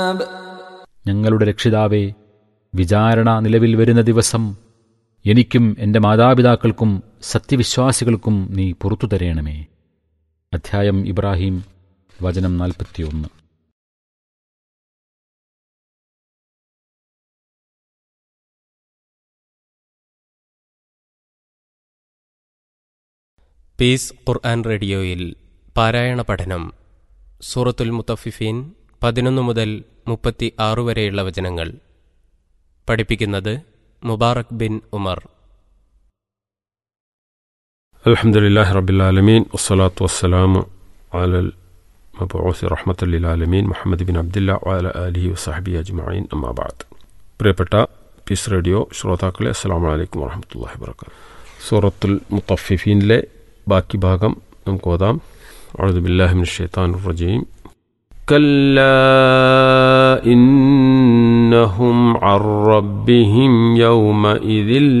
ഞങ്ങളുടെ രക്ഷിതാവേ വിചാരണ നിലവിൽ വരുന്ന ദിവസം എനിക്കും എൻ്റെ മാതാപിതാക്കൾക്കും സത്യവിശ്വാസികൾക്കും നീ പുറത്തു തരേണമേ അധ്യായം ഇബ്രാഹിം വചനം നാൽപ്പത്തിയൊന്ന് പീസ് ഖുർആൻ റേഡിയോയിൽ പാരായണ പഠനം സൂറത്തുൽ മുത്തഫിഫീൻ പതിനൊന്ന് മുതൽ മുപ്പത്തി ആറ് വരെയുള്ള വചനങ്ങൾ പഠിപ്പിക്കുന്നത് മുബാറക് ബിൻ ഉമർ الحمد لله رب العالمين والصلاة والسلام على المبعوث رحمة للعالمين محمد بن عبد الله وعلى آله وصحبه أجمعين أما بعد പ്രിയപ്പെട്ട പീസ് റേഡിയോ ശ്രോതാക്കളെ അസ്സാം വലൈക്കും വാഹമത്തല്ലാഹി വർക്കാത്തു സൂറത്തുൽ മുത്തഫിഫീനിലെ ബാക്കി ഭാഗം നമുക്ക് ഓതാം أعوذ بالله من الشيطان الرجيم كلا إنهم عن ربهم يومئذ